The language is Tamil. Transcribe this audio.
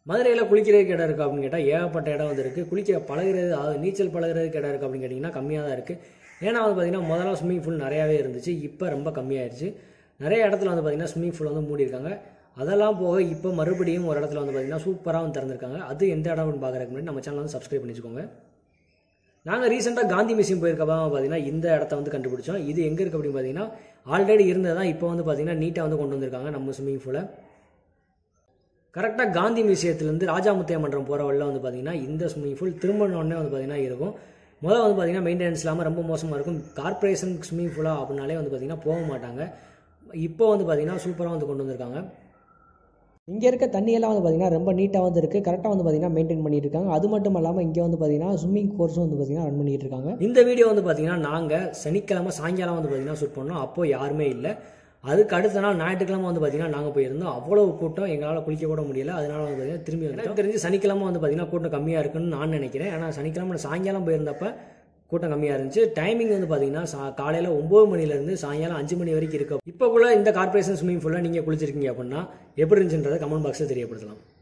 மதுரையில் குளிக்கிறதுக்கு இடம் இருக்குது அப்படின்னு கேட்டால் ஏகப்பட்ட இடம் வந்து இருக்குது குளிக்கிற பழகுறது அதாவது நீச்சல் பழகுறதுக்கு இடம் இருக்குது அப்படின்னு கேட்டிங்கன்னா கம்மியாக தான் இருக்குது ஏன்னா வந்து பார்த்திங்கன்னா முதல்ல ஸ்விம்மிங் பூல் நிறையாவே இருந்துச்சு இப்போ ரொம்ப கம்மியாயிருச்சு நிறைய இடத்துல வந்து பார்த்திங்கன்னா ஸ்விம்மிங் பூல் வந்து மூடியிருக்காங்க அதெல்லாம் போக இப்போ மறுபடியும் ஒரு இடத்துல வந்து பார்த்திங்கன்னா சூப்பராக வந்து திறந்திருக்காங்க அது எந்த இடம்னு பார்க்குறதுக்கு முன்னாடி நம்ம சேனல் வந்து சப்ஸ்கிரைப் பண்ணி வச்சுக்கோங்க நாங்கள் ரீசெண்டாக காந்தி மியூசியம் போயிருக்கப்போ பார்த்தீங்கன்னா இந்த இடத்த வந்து கண்டுபிடிச்சோம் இது எங்கே இருக்குது அப்படின்னு பார்த்தீங்கன்னா ஆல்ரெடி இருந்ததான் இப்போ வந்து பார்த்தீங்கன்னா நீட்டாக வந்து கொண்டு வந்திருக்காங்க நம்ம ஸ்விம்மிங் பூலை கரெக்டாக காந்தி மியூசியத்துலேருந்து ராஜாமுத்தைய மன்றம் போகிற வழியில் வந்து பார்த்தீங்கன்னா இந்த ஸ்விம்மிங் பூல் திரும்பினோடனே வந்து பார்த்தீங்கன்னா இருக்கும் முதல்ல வந்து பார்த்தீங்கன்னா மெயின்டெனன்ஸ் இல்லாமல் ரொம்ப மோசமாக இருக்கும் கார்ப்பரேஷன் ஸ்விம்மிங் பூலாக அப்படின்னாலே வந்து பார்த்தீங்கன்னா போக மாட்டாங்க இப்போ வந்து பார்த்தீங்கன்னா சூப்பராக வந்து கொண்டு வந்திருக்காங்க இங்கே இருக்க தண்ணியெல்லாம் வந்து பார்த்தீங்கன்னா ரொம்ப நீட்டாக வந்து இருக்குது கரெக்டாக வந்து பார்த்தீங்கன்னா மெயின்டைன் பண்ணிட்டு இருக்காங்க அது மட்டும் இல்லாமல் இங்கே வந்து பார்த்தீங்கன்னா ஸ்விம்மிங் கோர்ஸும் வந்து பார்த்தீங்கன்னா ரன் பண்ணிட்டு இருக்காங்க இந்த வீடியோ வந்து பார்த்தீங்கன்னா நாங்கள் சனிக்கிழமை சாயங்காலம் வந்து பார்த்தீங்கன்னா ஷூட் பண்ணோம் அப்போ யாருமே இல்லை அதுக்கு அடுத்த நாள் ஞாயிற்றுக்கிழமை வந்து பார்த்தீங்கன்னா நாங்கள் போயிருந்தோம் அவ்வளோ கூட்டம் எங்களால் குளிக்க கூட முடியல அதனால வந்து பார்த்தீங்கன்னா திரும்பி வந்து தெரிஞ்சு சனிக்கிழமை வந்து பார்த்தீங்கன்னா கூட்டம் கம்மியாக இருக்குன்னு நான் நினைக்கிறேன் ஆனால் சனிக்கிழமை சாயங்காலம் போயிருந்தப்ப கூட்டம் கம்மியாக இருந்துச்சு டைமிங் வந்து பார்த்தீங்கன்னா சா காலையில் ஒம்பது மணிலேருந்து சாயங்காலம் அஞ்சு மணி வரைக்கும் இருக்கு இப்போ கூட இந்த கார்பரேஷன் ஸ்விம்மிங் பூலில் நீங்கள் குளிச்சிருக்கீங்க அப்படின்னா எப்படி இருந்துச்சுன்றதை கமெண்ட் பாக்ஸில் தெரியப்படுத்தலாம்